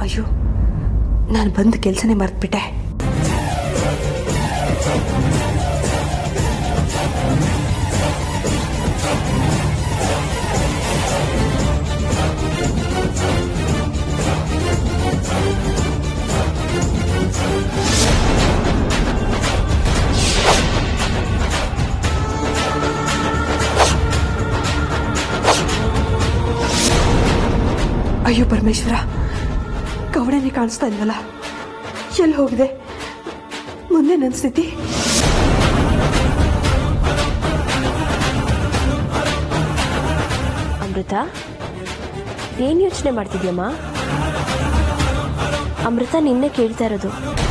ಅಯ್ಯೋ ನಾನು ಬಂದ ಕೆಲಸನೇ ಮರ್ತ್ಬಿಟ್ಟೆ ಅಯ್ಯೋ ಪರಮೇಶ್ವರ ಕವಡೆನೇ ಕಾಣಿಸ್ತಾ ಇಲ್ವಲ್ಲ ಎಲ್ಲಿ ಹೋಗಿದೆ ಮುಂದೆ ನನ್ನ ಸ್ಥಿತಿ ಅಮೃತ ಏನು ಯೋಚನೆ ಮಾಡ್ತಿದ್ಯಮ್ಮ ಅಮೃತ ನಿನ್ನೆ ಕೇಳ್ತಾ ಇರೋದು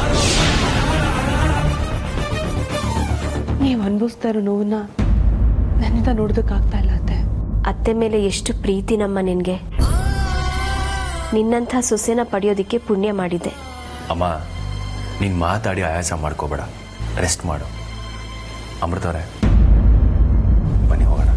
ನೀವು ಅನುಭವಿಸ್ತಾ ಇರೋ ನೋವನ್ನ ನನ್ನಿಂದ ನೋಡೋದಕ್ಕಾಗ್ತಾ ಇಲ್ಲ ಅತ್ತೆ ಅತ್ತೆ ಮೇಲೆ ಎಷ್ಟು ಪ್ರೀತಿ ನಮ್ಮ ನಿನಗೆ ನಿನ್ನಂಥ ಸೊಸೆನ ಪಡೆಯೋದಕ್ಕೆ ಪುಣ್ಯ ಮಾಡಿದ್ದೆ ಅಮ್ಮ ನೀನು ಮಾತಾಡಿ ಆಯಾಸ ಮಾಡ್ಕೋಬೇಡ ರೆಸ್ಟ್ ಮಾಡು ಅಮೃತವ್ರೆ ಬನ್ನಿ ಹೋಗೋಣ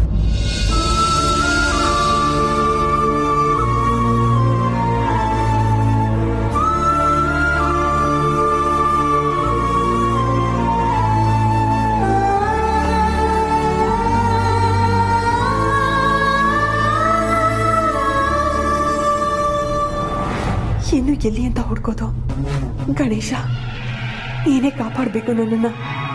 ಇನ್ನು ಎಲ್ಲಿ ಅಂತ ಹುಡ್ಕೋದು ಗಣೇಶ ನೀನೇ ಕಾಪಾಡಬೇಕು ನನ್ನನ್ನು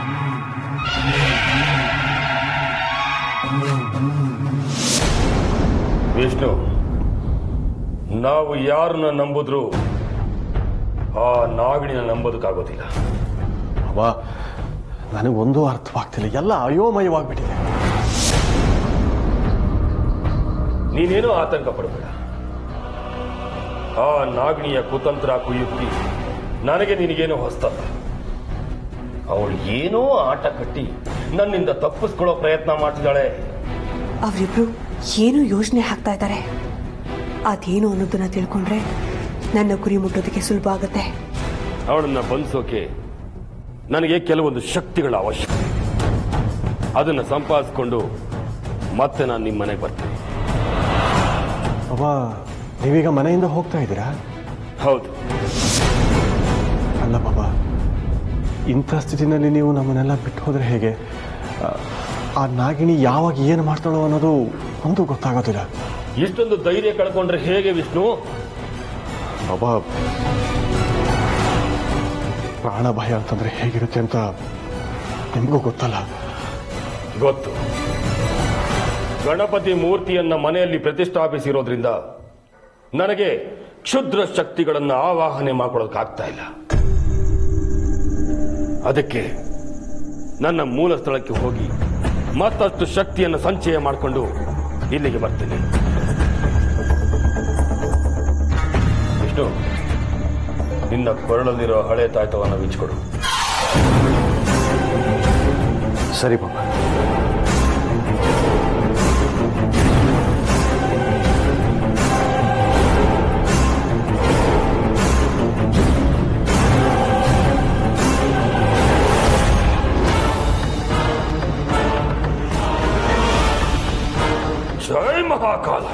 ವಿಷ್ಣು ನಾವು ಯಾರನ್ನ ನಂಬುದ್ರು ಆ ನಾಗಣಿನ ನಂಬೋದಕ್ಕಾಗೋದಿಲ್ಲ ಅವ ನನಗೊಂದು ಅರ್ಥವಾಗ್ತಿಲ್ಲ ಎಲ್ಲ ಅಯೋಮಯವಾಗ್ಬಿಟ್ಟಿದೆ ನೀನೇನೋ ಆತಂಕ ಪಡಬೇಡ ಆ ನಾಗಣಿಯ ಕುತಂತ್ರ ಕುಯುಕ್ತಿ ನನಗೆ ನಿನಗೇನೋ ಹೊಸ್ತಲ್ಲ ಅವಳು ಏನೋ ಆಟ ಕಟ್ಟಿ ನನ್ನಿಂದ ತಪ್ಪಿಸ್ಕೊಳ್ಳೋ ಪ್ರಯತ್ನ ಮಾಡ್ತಿದ್ದಾಳೆ ಅವರಿಬ್ರು ಏನು ಯೋಜನೆ ಹಾಕ್ತಾ ಇದ್ದಾರೆ ಅದೇನು ಅನ್ನೋದನ್ನ ತಿಳ್ಕೊಂಡ್ರೆ ನನ್ನ ಗುರಿ ಮುಟ್ಟೋದಕ್ಕೆ ಸುಲಭ ಆಗುತ್ತೆ ಅವಳನ್ನ ಬಂಧಿಸೋಕೆ ನನಗೆ ಕೆಲವೊಂದು ಶಕ್ತಿಗಳ ಅವಶ್ಯಕ ಅದನ್ನ ಸಂಪಾದಿಸ್ಕೊಂಡು ಮತ್ತೆ ನಾನು ನಿಮ್ಮ ಮನೆಗೆ ಬರ್ತೇನೆ ಅವ ನೀವೀಗ ಮನೆಯಿಂದ ಹೋಗ್ತಾ ಇದ್ದೀರಾ ಹೌದು ಅಲ್ಲ ಬಾಬಾ ಇಂಥ ಸ್ಥಿತಿನಲ್ಲಿ ನೀವು ನಮ್ಮನ್ನೆಲ್ಲ ಬಿಟ್ಟು ಹೋದ್ರೆ ಹೇಗೆ ಆ, ಆ ನಾಗಿಣಿ ಯಾವಾಗ ಏನು ಮಾಡ್ತಾಳೋ ಅನ್ನೋದು ಒಂದು ಗೊತ್ತಾಗೋದಿಲ್ಲ ಇಷ್ಟೊಂದು ಧೈರ್ಯ ಕಳ್ಕೊಂಡ್ರೆ ಹೇಗೆ ವಿಷ್ಣು ಬಾಬಾ ಪ್ರಾಣ ಭಯ ಅಂತಂದ್ರೆ ಹೇಗಿರುತ್ತೆ ಅಂತ ನಿಮಗೂ ಗೊತ್ತಲ್ಲ ಗೊತ್ತು ಗಣಪತಿ ಮೂರ್ತಿಯನ್ನ ಮನೆಯಲ್ಲಿ ಪ್ರತಿಷ್ಠಾಪಿಸಿರೋದ್ರಿಂದ ನನಗೆ ಕ್ಷುದ್ರ ಶಕ್ತಿಗಳನ್ನ ಆವಾಹನೆ ಮಾಡ್ಕೊಳ್ಳೋದಕ್ಕಾಗ್ತಾ ಇಲ್ಲ ಅದಕ್ಕೆ ನನ್ನ ಮೂಲ ಸ್ಥಳಕ್ಕೆ ಹೋಗಿ ಮತ್ತಷ್ಟು ಶಕ್ತಿಯನ್ನು ಸಂಚಯ ಮಾಡಿಕೊಂಡು ಇಲ್ಲಿಗೆ ಬರ್ತೇನೆ ವಿಷ್ಣು ನಿನ್ನ ಕೊರಳಲ್ಲಿರೋ ಹಳೆ ತಾಯ್ತವನ್ನು ಬಿಚ್ಚಿಕೊಡು ಸರಿ ಬಾಬಾ ಜೈ ಮಹಾಕಾಲ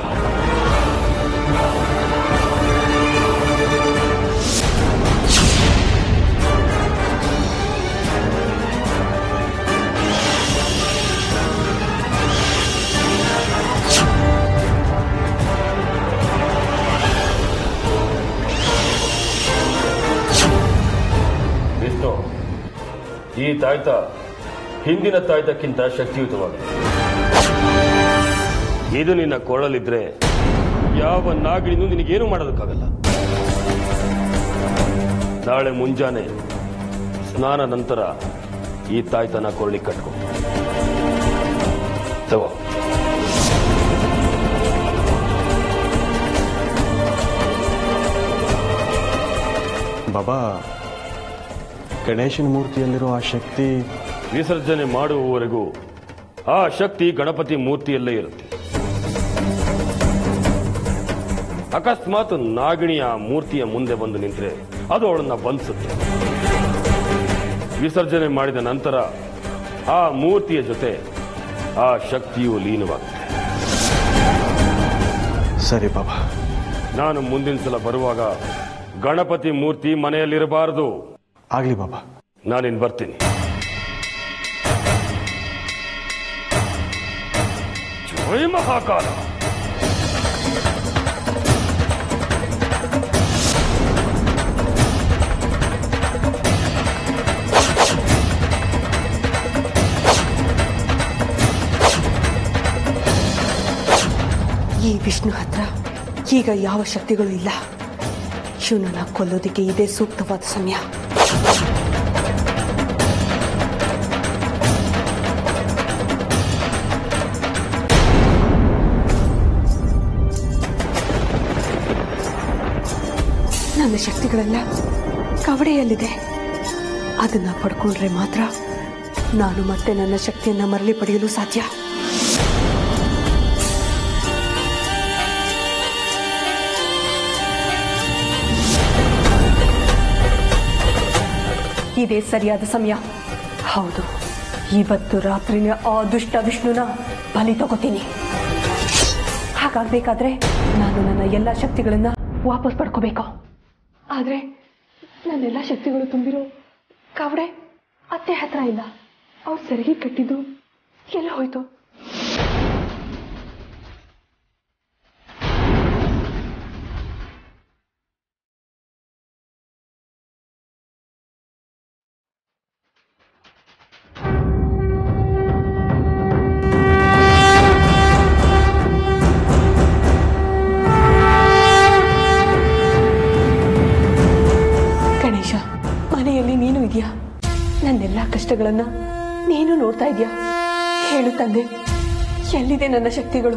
ವಿಷ್ಣು ಈ ತಾಯ್ತ ಹಿಂದಿನ ತಾಯ್ತಕ್ಕಿಂತ ಶಕ್ತಿಯುತವಾಗಿದೆ ಇದು ನಿನ್ನ ಕೊರಳಲ್ಲಿದ್ರೆ ಯಾವ ನಾಗಿಣಿನೂ ನಿನಗೇನು ಮಾಡೋದಕ್ಕಾಗಲ್ಲ ನಾಳೆ ಮುಂಜಾನೆ ಸ್ನಾನ ನಂತರ ಈ ತಾಯ್ತನ ಕೊರಳಿಗೆ ಕಟ್ಕೊ ತಗೋ ಬಾಬಾ ಗಣೇಶನ ಮೂರ್ತಿಯಲ್ಲಿರೋ ಆ ಶಕ್ತಿ ವಿಸರ್ಜನೆ ಮಾಡುವವರೆಗೂ ಆ ಶಕ್ತಿ ಗಣಪತಿ ಮೂರ್ತಿಯಲ್ಲೇ ಇರುತ್ತೆ ಅಕಸ್ಮಾತ್ ನಾಗಿಣಿಯ ಮೂರ್ತಿಯ ಮುಂದೆ ಬಂದು ನಿಂತರೆ ಅದು ಅವಳನ್ನ ಬಂಧಿಸುತ್ತೆ ವಿಸರ್ಜನೆ ಮಾಡಿದ ನಂತರ ಆ ಮೂರ್ತಿಯ ಜೊತೆ ಆ ಶಕ್ತಿಯು ಲೀನವಾಗುತ್ತೆ ಸರಿ ಬಾಬಾ ನಾನು ಮುಂದಿನ ಸಲ ಬರುವಾಗ ಗಣಪತಿ ಮೂರ್ತಿ ಮನೆಯಲ್ಲಿರಬಾರದು ಆಗಲಿ ಬಾಬಾ ನಾನಿನ್ ಬರ್ತೀನಿ ಜೈ ಮಹಾಕಾಲ ಈ ವಿಷ್ಣು ಹತ್ರ ಈಗ ಯಾವ ಶಕ್ತಿಗಳು ಇಲ್ಲ ಶಿವನನ್ನ ಕೊಲ್ಲೋದಕ್ಕೆ ಇದೇ ಸೂಕ್ತವಾದ ಸಮಯ ನನ್ನ ಶಕ್ತಿಗಳೆಲ್ಲ ಕವಡೆಯಲ್ಲಿದೆ ಅದನ್ನ ಪಡ್ಕೊಂಡ್ರೆ ಮಾತ್ರ ನಾನು ಮತ್ತೆ ನನ್ನ ಶಕ್ತಿಯನ್ನ ಮರಳಿ ಪಡೆಯಲು ಸಾಧ್ಯ ಇದೇ ಸರಿಯಾದ ಸಮಯ ಹೌದು ಇವತ್ತು ರಾತ್ರಿನೇ ಆ ದುಷ್ಟ ವಿಷ್ಣುನ ಬಲಿ ತಗೋತೀನಿ ಹಾಗಾಗ್ಬೇಕಾದ್ರೆ ನಾನು ನನ್ನ ಎಲ್ಲ ಶಕ್ತಿಗಳನ್ನ ವಾಪಸ್ ಪಡ್ಕೋಬೇಕು ಆದ್ರೆ ನನ್ನೆಲ್ಲ ಶಕ್ತಿಗಳು ತುಂಬಿರೋ ಕಾವಡೆ ಅತ್ತೆ ಹತ್ರ ಇಲ್ಲ ಅವ್ರು ಸರಿಗೆ ಕಟ್ಟಿದ್ದು ಎಲ್ಲ ಹೋಯ್ತು ಗಣೇಶ ಮನೆಯಲ್ಲಿ ನೀನು ಇದೆಯಾ ನನ್ನೆಲ್ಲ ಕಷ್ಟಗಳನ್ನ ನೀನು ನೋಡ್ತಾ ಇದೆಯಾ ಹೇಳು ತಂದೆ ಎಲ್ಲಿದೆ ನನ್ನ ಶಕ್ತಿಗಳು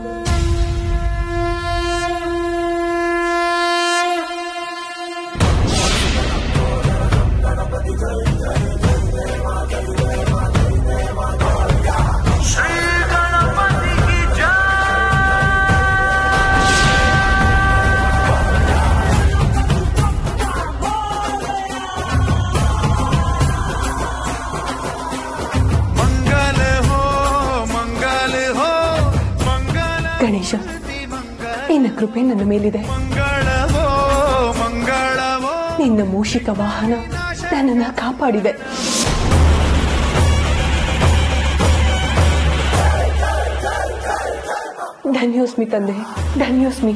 मंगल हो मंगल हो मंगल ಗಣೇಶ ನಿನ್ನ ಕೃಪೆ ನನ್ನ ಮೇಲಿದೆ मंगल हो मंगल हो ನಿನ್ನ ಮೂಷಿಕ ವಾಹನ ನನ್ನನ್ನ ಕಾಪಾಡಿದೆ ಧನ್ಯೋಸ್ಮಿ ತಂದೆ ಧನ್ಯೋಸ್ಮಿ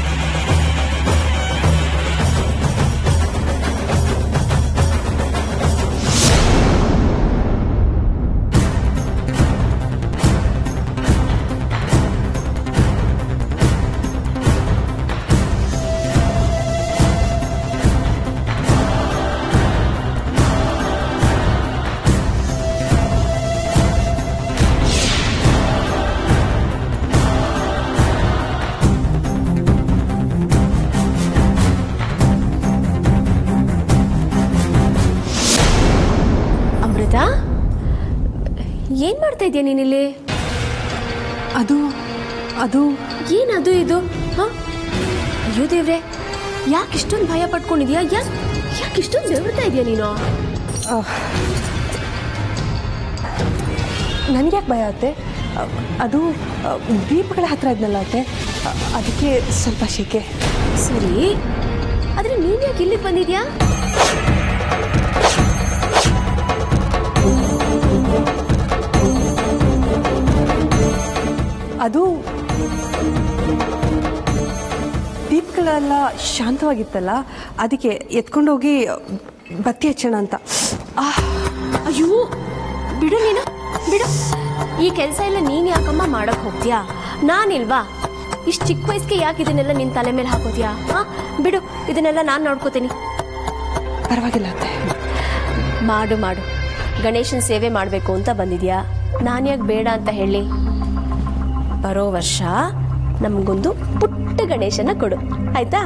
ಅಮೃತ ಏನ್ ಮಾಡ್ತಾ ಇದೀಯ ನೀನಿಲ್ಲಿ ಅದು ಅದು ಏನದು ಇದು ಹ ಅಯ್ಯೋ ದೇವ್ರೆ ಯಾಕೆ ಇಷ್ಟೊಂದು ಭಯ ಪಟ್ಕೊಂಡಿದ್ಯಾ ಯಾಕೆ ಯಾಕೆ ಇಷ್ಟೊಂದು ಬೆವರ್ತಾ ಇದೆಯಾ ನೀನು ನನಗ್ಯಾಕೆ ಭಯ ಆಗುತ್ತೆ ಅದು ಆ, ದೀಪಗಳ ಹತ್ರ ಇದ್ನಲ್ಲ ಅತ್ತೆ ಆ, ಅದಕ್ಕೆ ಸ್ವಲ್ಪ ಶೆಕೆ ಸರಿ ಆದ್ರೆ ನೀನ್ ಯಾಕೆ ಇಲ್ಲಿಗೆ ಬಂದಿದ್ಯಾ ಅದು ದೀಪಗಳೆಲ್ಲ ಶಾಂತವಾಗಿತ್ತಲ್ಲ ಅದಕ್ಕೆ ಎತ್ಕೊಂಡೋಗಿ ಬತ್ತಿ ಹಚ್ಚೋಣ ಅಂತ ಆ ಅಯ್ಯೋ ಬಿಡು ನೀನು ಬಿಡು ಈ ಕೆಲಸ ಎಲ್ಲ ನೀನ್ ಯಾಕಮ್ಮ ಮಾಡಕ್ ಹೋಗ್ತೀಯಾ ನಾನಿಲ್ವಾ ಇಷ್ಟು ಚಿಕ್ಕ ವಯಸ್ಸಿಗೆ ಯಾಕೆ ಇದನ್ನೆಲ್ಲ ನಿನ್ ತಲೆ ಮೇಲೆ ಹಾಕೋದ್ಯಾ ಹಾ ಬಿಡು ಇದನ್ನೆಲ್ಲ ನಾನು ನೋಡ್ಕೋತೀನಿ ಪರವಾಗಿಲ್ಲ ಅತ್ತೆ ಮಾಡು ಮಾಡು ಗಣೇಶನ್ ಸೇವೆ ಮಾಡಬೇಕು ಅಂತ ಬಂದಿದ್ಯಾ ನಾನು ಯಾಕೆ ಬೇಡ ಅಂತ ಹೇಳಿ ಬರೋ ವರ್ಷ ನಮಗೊಂದು ಪುಟ್ಟ ಗಣೇಶನ ಕೊಡು ಆಯ್ತಾ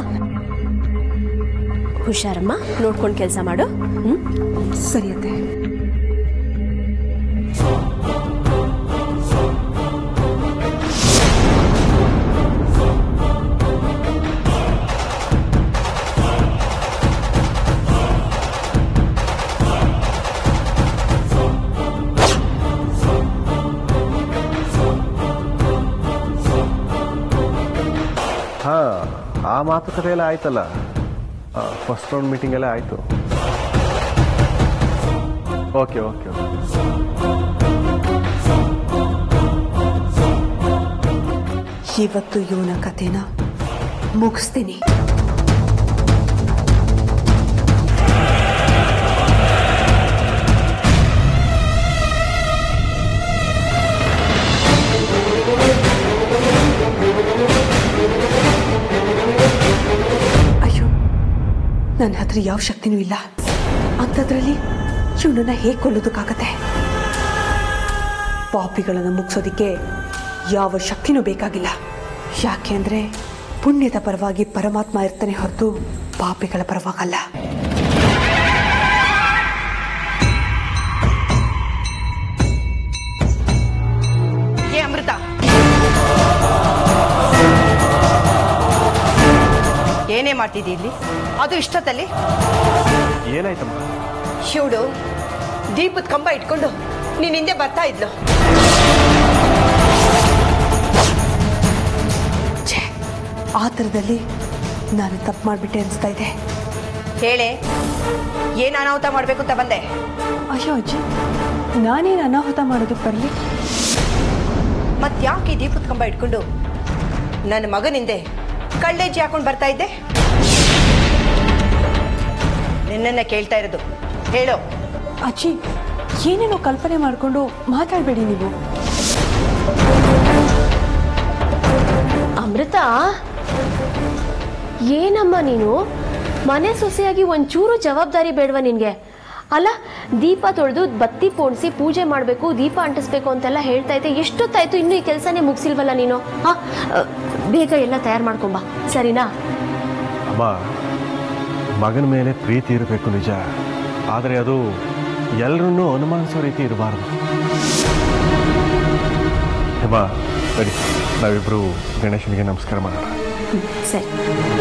ಹುಷಾರಮ್ಮ ನೋಡ್ಕೊಂಡು ಕೆಲಸ ಮಾಡು ಹ್ಮ್ ಸರಿ ಅತ್ತೆ ಹಾ ಆ ಮಾತುಕತೆ ಎಲ್ಲ ಆಯ್ತಲ್ಲ ಫಸ್ಟ್ ರೌಂಡ್ ಮೀಟಿಂಗ್ ಎಲ್ಲ ಆಯಿತು ಓಕೆ ಓಕೆ ಓಕೆ ಇವತ್ತು ಇವನ ಕಥೆನ ಮುಗಿಸ್ತೀನಿ ಅಯ್ಯೋ ನನ್ನ ಹತ್ರ ಯಾವ ಶಕ್ತಿನೂ ಇಲ್ಲ ಅಂಥದ್ರಲ್ಲಿ ಇವನನ್ನ ಹೇಗೆ ಕೊಲ್ಲೋದಕ್ಕಾಗತ್ತೆ ಪಾಪಿಗಳನ್ನು ಮುಗಿಸೋದಿಕ್ಕೆ ಯಾವ ಶಕ್ತಿನೂ ಬೇಕಾಗಿಲ್ಲ ಯಾಕೆ ಅಂದರೆ ಪುಣ್ಯದ ಪರವಾಗಿ ಪರಮಾತ್ಮ ಇರ್ತಾನೆ ಹೊರತು ಪಾಪಿಗಳ ಪರವಾಗಲ್ಲ ಏ ಅಮೃತ ಏನೇ ಮಾಡ್ತಿದ್ದಿ ಇಲ್ಲಿ ಅದು ಇಷ್ಟದಲ್ಲಿ ಏನಾಯ್ತಮ್ಮ ಶಿವಡು ದೀಪದ ಕಂಬ ಇಟ್ಕೊಂಡು ನೀನ್ ಹಿಂದೆ ಬರ್ತಾ ಇದ್ಲು ಛೇ ಆ ಥರದಲ್ಲಿ ನಾನು ತಪ್ಪು ಮಾಡಿಬಿಟ್ಟೆ ಅನಿಸ್ತಾ ಇದೆ ಹೇಳೆ ಏನ್ ಅನಾಹುತ ಮಾಡ್ಬೇಕು ಅಂತ ಬಂದೆ ಅಯ್ಯೋ ಅಜ್ಜಿ ನಾನೇನು ಅನಾಹುತ ಮಾಡೋದಕ್ಕೆ ಬರಲಿ ಮತ್ ಯಾಕೆ ಈ ದೀಪದ ಕಂಬ ಇಟ್ಕೊಂಡು ನನ್ನ ಮಗನಿಂದೆ ಕಳ್ಳೆಜ್ಜಿ ಹಾಕೊಂಡು ಬರ್ತಾ ಇದ್ದೆ ನಿನ್ನನ್ನ ಕೇಳ್ತಾ ಇರೋದು ಹೇಳೋ ಅಜ್ಜಿ ಏನೇನೋ ಕಲ್ಪನೆ ಮಾಡಿಕೊಂಡು ಮಾತಾಡಬೇಡಿ ನೀವು ಅಮೃತ ಏನಮ್ಮ ನೀನು ಮನೆ ಸೊಸೆಯಾಗಿ ಒಂಚೂರು ಜವಾಬ್ದಾರಿ ಬೇಡವಾ ನಿನ್ಗೆ ಅಲ್ಲ ದೀಪ ತೊಳೆದು ಬತ್ತಿ ಪೋಣಿಸಿ ಪೂಜೆ ಮಾಡಬೇಕು ದೀಪ ಅಂಟಿಸ್ಬೇಕು ಅಂತೆಲ್ಲ ಹೇಳ್ತಾ ಇದ್ದೆ ಎಷ್ಟೊತ್ತಾಯ್ತು ಇನ್ನೂ ಈ ಕೆಲಸನೇ ಮುಗಿಸಿಲ್ವಲ್ಲ ನೀನು ಹಾ ಅ, ಬೇಗ ಎಲ್ಲ ತಯಾರು ಮಾಡ್ಕೊಂಬಾ ಸರಿನಾ ಅಮ್ಮ ಮಗನ ಮೇಲೆ ಪ್ರೀತಿ ಇರಬೇಕು ನಿಜ ಆದರೆ ಅದು ಎಲ್ಲರನ್ನೂ ಅನುಮಾನಿಸೋ ರೀತಿ ಇರಬಾರ್ದು ಅಮ್ಮ ಸರಿ ನಾವಿಬ್ಬರು ಗಣೇಶನಿಗೆ ನಮಸ್ಕಾರ ಮಾಡೋಣ ಸರಿ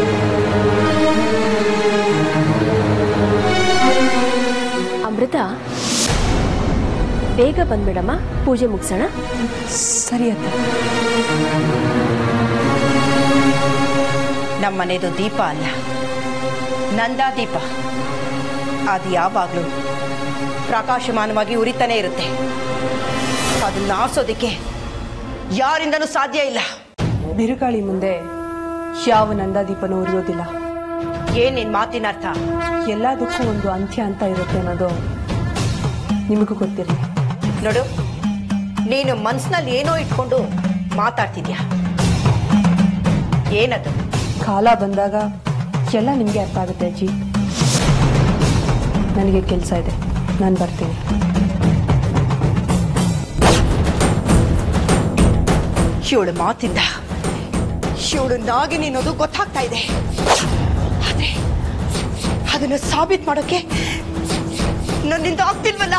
ಅಮೃತ ಬೇಗ ಬಂದ್ಬಿಡಮ್ಮ ಪೂಜೆ ಮುಗಿಸೋಣ ಸರಿ ಅತ್ತ ನಮ್ಮ ಮನೆದು ದೀಪ ಅಲ್ಲ ನಂದಾ ದೀಪ ಅದು ಯಾವಾಗಲೂ ಪ್ರಕಾಶಮಾನವಾಗಿ ಉರಿತಾನೆ ಇರುತ್ತೆ ಅದನ್ನ ಆರಿಸೋದಕ್ಕೆ ಯಾರಿಂದನೂ ಸಾಧ್ಯ ಇಲ್ಲ ಬಿರುಗಾಳಿ ಮುಂದೆ ಯಾವ ನಂದಾದೀಪನೂ ಉರಿಯೋದಿಲ್ಲ ಏನ್ ನಿನ್ ಮಾತಿನ ಅರ್ಥ ಎಲ್ಲದಕ್ಕೂ ಒಂದು ಅಂತ್ಯ ಅಂತ ಇರುತ್ತೆ ಅನ್ನೋದು ನಿಮಗೂ ಗೊತ್ತಿರಲಿ ನೋಡು ನೀನು ಮನ್ಸಿನಲ್ಲಿ ಏನೋ ಇಟ್ಕೊಂಡು ಮಾತಾಡ್ತಿದ್ಯಾ ಏನದು ಕಾಲ ಬಂದಾಗ ಎಲ್ಲ ನಿಮಗೆ ಅರ್ಥ ಆಗುತ್ತೆ ಅಜ್ಜಿ ನನಗೆ ಕೆಲಸ ಇದೆ ನಾನು ಬರ್ತೀನಿ ಇವಳು ಮಾತಿಂದ ಇವಳು ನಾಗಿನಿ ಅನ್ನೋದು ಗೊತ್ತಾಗ್ತಾ ಇದೆ ಆದ್ರೆ ಅದನ್ನ ಸಾಬೀತ್ ಮಾಡೋಕೆ ನನ್ನಿಂದ ಆಗ್ತಿಲ್ವಲ್ಲ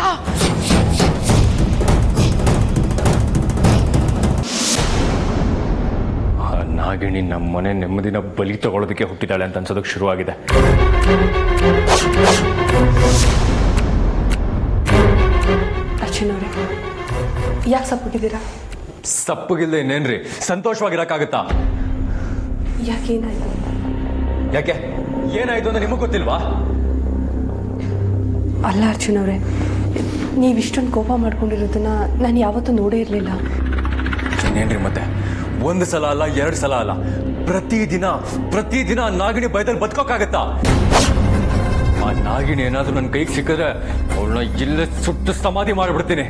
ಆ ನಾಗಿಣಿ ನಮ್ಮ ಮನೆ ನೆಮ್ಮದಿನ ಬಲಿ ತಗೊಳ್ಳೋದಕ್ಕೆ ಹುಟ್ಟಿದಾಳೆ ಅಂತ ಅನ್ಸೋದಕ್ಕೆ ಶುರುವಾಗಿದೆ ಅರ್ಚನವ್ರೆ ಯಾಕೆ ಸಪ್ಪುಟ್ಟಿದ್ದೀರಾ ಸಪ್ಪಗಿಲ್ದೆ ಇನ್ನೇನ್ರಿ ಸಂತೋಷವಾಗಿರಕ್ಕಾಗತ್ತಾ ಯಾಕೆ ಏನಾಯ್ತು ಯಾಕೆ ಏನಾಯ್ತು ಅಂತ ನಿಮಗೆ ಗೊತ್ತಿಲ್ವಾ ಅಲ್ಲ ಅರ್ಜುನವ್ರೆ ನೀವು ಇಷ್ಟೊಂದು ಕೋಪ ಮಾಡ್ಕೊಂಡಿರೋದನ್ನ ನಾನು ಯಾವತ್ತೂ ನೋಡೇ ಇರಲಿಲ್ಲ ಇನ್ನೇನ್ರಿ ಮತ್ತೆ ಒಂದು ಸಲ ಅಲ್ಲ ಎರಡು ಸಲ ಅಲ್ಲ ಪ್ರತಿದಿನ ಪ್ರತಿದಿನ ಆ ನಾಗಿಣಿ ಬೈದಲ್ಲಿ ಬದುಕೋಕ್ಕಾಗತ್ತಾ ಆ ನಾಗಿಣಿ ಏನಾದ್ರೂ ನನ್ನ ಕೈಗೆ ಸಿಕ್ಕಿದ್ರೆ ಅವಳನ್ನ ಇಲ್ಲೇ ಸುಟ್ಟು ಸಮಾಧಿ ಮಾಡಿಬಿಡ್ತೀನಿ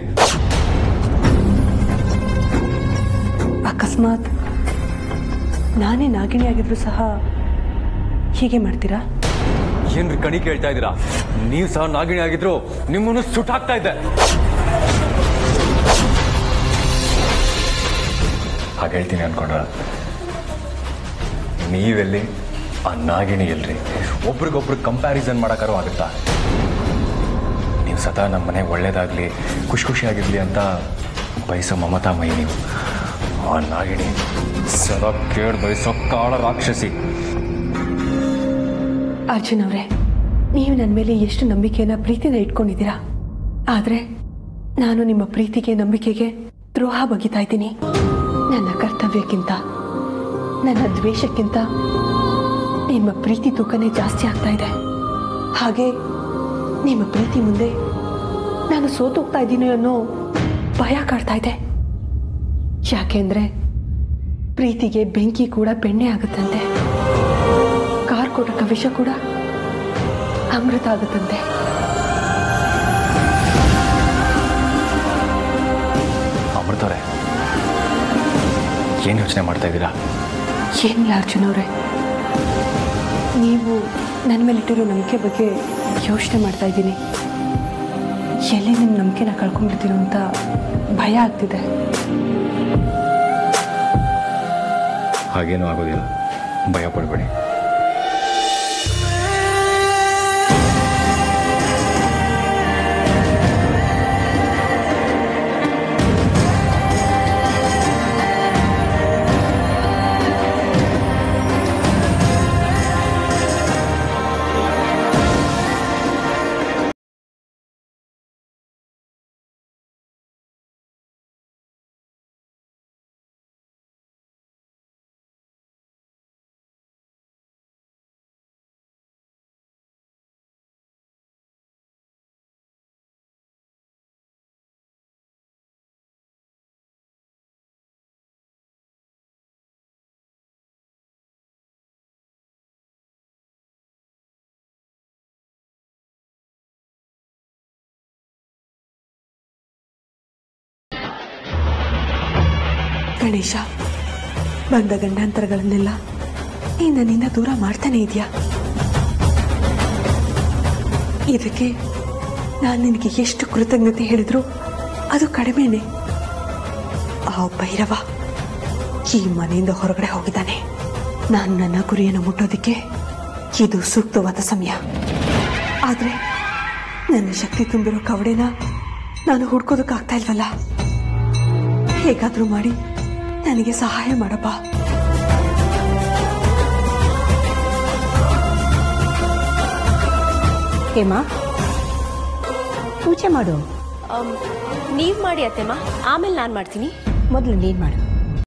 ಅಕಸ್ಮಾತ್ ನಾನೇ ನಾಗಿಣಿ ಆಗಿದ್ರು ಸಹ ಹೀಗೆ ಮಾಡ್ತೀರಾ ಏನ್ರಿ ಕಣಿ ಕೇಳ್ತಾ ಇದ್ದೀರಾ ನೀವು ಸಹ ನಾಗಿಣಿ ಆಗಿದ್ರು ನಿಮ್ಮನ್ನು ಸುಟ್ಟಾಕ್ತಾ ಇದ್ದೆ ಹಾಗೆ ಹೇಳ್ತೀನಿ ಅನ್ಕೊಂಡ್ರ ನೀವೆಲ್ಲಿ ಆ ನಾಗಿಣಿ ಎಲ್ರಿ ಒಬ್ರಿಗೊಬ್ರು ಕಂಪ್ಯಾರಿಸನ್ ಮಾಡೋಕ್ಕಾರು ಆಗುತ್ತಾ ನೀವು ಸದಾ ನಮ್ಮ ಮನೆಗೆ ಒಳ್ಳೇದಾಗಲಿ ಖುಷಿ ಖುಷಿಯಾಗಿರ್ಲಿ ಅಂತ ಬಯಸೋ ಮಮತಾ ಮೈ ನೀವು ಆ ನಾಗಿಣಿ ಸದಾ ಕೇಳಿ ಬಯಸೋ ಕಾಳ ರಾಕ್ಷಸಿ ಅರ್ಜುನ್ ಅವರೇ ನೀವು ನನ್ನ ಮೇಲೆ ಎಷ್ಟು ನಂಬಿಕೆಯನ್ನ ಪ್ರೀತಿನ ಇಟ್ಕೊಂಡಿದ್ದೀರಾ ಆದರೆ ನಾನು ನಿಮ್ಮ ಪ್ರೀತಿಗೆ ನಂಬಿಕೆಗೆ ದ್ರೋಹ ಬಗಿತಾ ಇದ್ದೀನಿ ನನ್ನ ಕರ್ತವ್ಯಕ್ಕಿಂತ ನನ್ನ ದ್ವೇಷಕ್ಕಿಂತ ನಿಮ್ಮ ಪ್ರೀತಿ ತೂಕನೇ ಜಾಸ್ತಿ ಆಗ್ತಾ ಇದೆ ಹಾಗೆ ನಿಮ್ಮ ಪ್ರೀತಿ ಮುಂದೆ ನಾನು ಸೋತೋಗ್ತಾ ಇದ್ದೀನಿ ಅನ್ನೋ ಭಯ ಕಾಡ್ತಾ ಇದೆ ಯಾಕೆಂದ್ರೆ ಪ್ರೀತಿಗೆ ಬೆಂಕಿ ಕೂಡ ಬೆಣ್ಣೆ ಆಗುತ್ತಂತೆ ಕಾರ್ ಕೊಟ್ಟ ವಿಷ ಕೂಡ ಅಮೃತ ಆಗುತ್ತಂತೆ ಅಮೃತವ್ರೆ ಏನು ಯೋಚನೆ ಮಾಡ್ತಾ ಇದ್ದೀರಾ ಏನಿಲ್ಲ ಅರ್ಜುನ್ ಅವರೇ ನೀವು ನನ್ನ ಮೇಲಿಟ್ಟಿರೋ ನಂಬಿಕೆ ಬಗ್ಗೆ ಯೋಚನೆ ಮಾಡ್ತಾ ಇದ್ದೀನಿ ಎಲ್ಲಿ ನಿಮ್ಮ ನಂಬಿಕೆನ ಕಳ್ಕೊಂಡ್ಬಿಡ್ತೀರೋ ಅಂತ ಭಯ ಆಗ್ತಿದೆ ಹಾಗೇನೂ ಆಗೋದಿಲ್ಲ ಭಯ ಪಡಬೇಡಿ ಗಣೇಶ ಬಂದ ಗಂಡಾಂತರಗಳನ್ನೆಲ್ಲ ನೀ ನನ್ನಿಂದ ದೂರ ಮಾಡ್ತಾನೆ ಇದೆಯಾ ಇದಕ್ಕೆ ನಾನು ನಿನಗೆ ಎಷ್ಟು ಕೃತಜ್ಞತೆ ಹೇಳಿದ್ರು ಅದು ಕಡಿಮೆನೆ ಆ ಭೈರವ ಈ ಮನೆಯಿಂದ ಹೊರಗಡೆ ಹೋಗಿದ್ದಾನೆ ನಾನು ನನ್ನ ಗುರಿಯನ್ನು ಮುಟ್ಟೋದಕ್ಕೆ ಇದು ಸೂಕ್ತವಾದ ಸಮಯ ಆದರೆ ನನ್ನ ಶಕ್ತಿ ತುಂಬಿರೋ ಕವಡೆನ ನಾನು ಹುಡ್ಕೋದಕ್ಕಾಗ್ತಾ ಇಲ್ವಲ್ಲ ಹೇಗಾದ್ರೂ ಮಾಡಿ ನನಗೆ ಸಹಾಯ ಮಾಡಪ್ಪ ಹೇಮಾ ಪೂಜೆ ಮಾಡು ನೀವು ಮಾಡಿ ಅತ್ತೆಮ್ಮ ಆಮೇಲೆ ನಾನು ಮಾಡ್ತೀನಿ ಮೊದಲು ನೀನ್ ಮಾಡು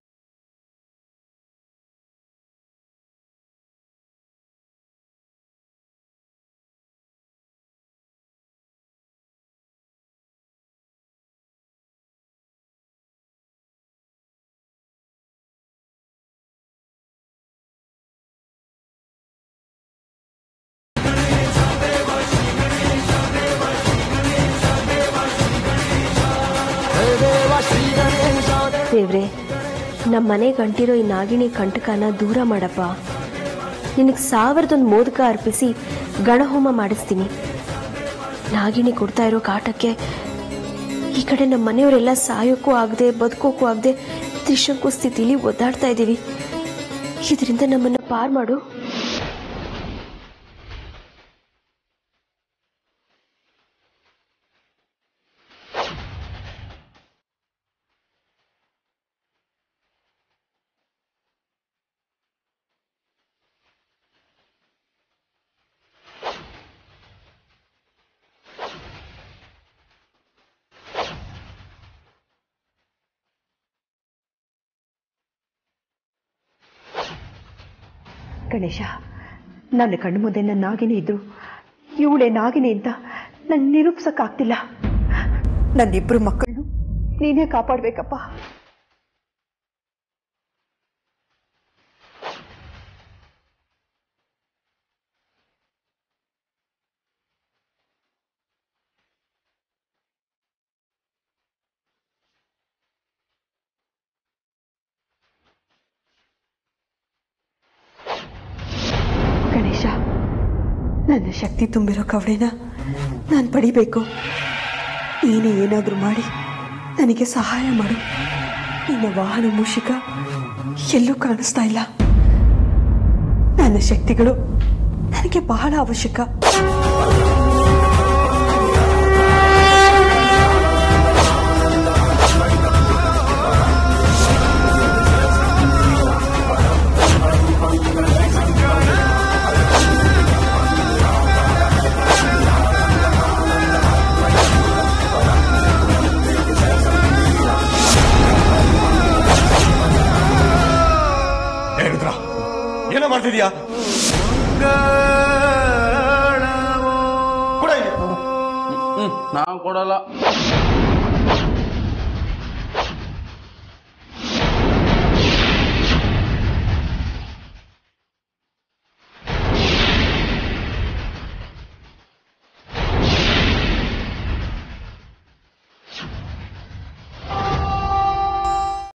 ದೇವ್ರೆ ನಮ್ಮ ಮನೆ ಗಂಟಿರೋ ಈ ನಾಗಿಣಿ ಕಂಟಕನ ದೂರ ಮಾಡಪ್ಪ ನಿನಗೆ ಸಾವಿರದೊಂದು ಮೋದಕ ಅರ್ಪಿಸಿ ಗಣಹೋಮ ಮಾಡಿಸ್ತೀನಿ ನಾಗಿಣಿ ಕೊಡ್ತಾ ಇರೋ ಕಾಟಕ್ಕೆ ಈ ಕಡೆ ನಮ್ಮ ಮನೆಯವರೆಲ್ಲ ಸಾಯೋಕ್ಕೂ ಆಗದೆ ಬದುಕೋಕ್ಕೂ ಆಗದೆ ತ್ರಿಶಂಕು ಸ್ಥಿತಿಲಿ ಒದ್ದಾಡ್ತಾ ಇದ್ದೀವಿ ಇದರಿಂದ ನಮ್ಮನ್ನ ಪಾರ್ ಮಾಡು ಗಣೇಶ ನನ್ನ ಕಣ್ಣು ಮುಂದೆ ನನ್ನ ನಾಗಿನಿ ಇದ್ರು ಇವಳೆ ನಾಗಿನಿ ಅಂತ ನಂಗೆ ನಿರೂಪಿಸಕ್ಕಾಗ್ತಿಲ್ಲ ನನ್ನಿಬ್ರು ಮಕ್ಕಳನ್ನು ನೀನೇ ಕಾಪಾಡ್ಬೇಕಪ್ಪ ಗಣೇಶ ನನ್ನ ಶಕ್ತಿ ತುಂಬಿರೋ ಕವಡೆನ ನಾನು ಪಡಿಬೇಕು ನೀನೇ ಏನಾದರೂ ಮಾಡಿ ನನಗೆ ಸಹಾಯ ಮಾಡು ನಿನ್ನ ವಾಹನ ಮೂಷಿಕ ಎಲ್ಲೂ ಕಾಣಿಸ್ತಾ ಇಲ್ಲ ನನ್ನ ಶಕ್ತಿಗಳು ನನಗೆ ಬಹಳ ಅವಶ್ಯಕ ಏನೋ ಮಾಡ್ತಿದ್ಯಾ ಮಂಗಳವೋ ನಾವು ಕೊಡಲ್ಲ